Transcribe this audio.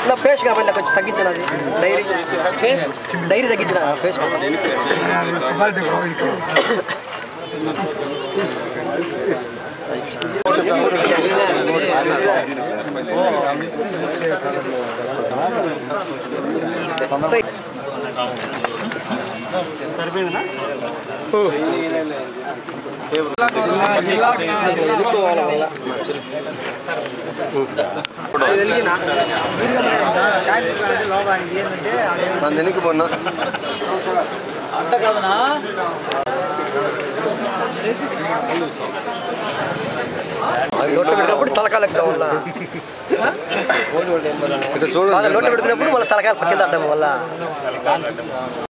ఇలా ఫేస్ కాబట్టి కొంచెం తగ్గించాను అది డైరీ ఫేస్ డైరీ తగ్గించిన ఫేస్ అందునికి పోన్నా నోట్లో పెట్టుకున్నప్పుడు తలకాయ లెక్క వల్ల ఇట్లా చూడండి నోట్లో పెట్టుకున్నప్పుడు మళ్ళీ తలకాయ పక్కన అడ్డం వల్ల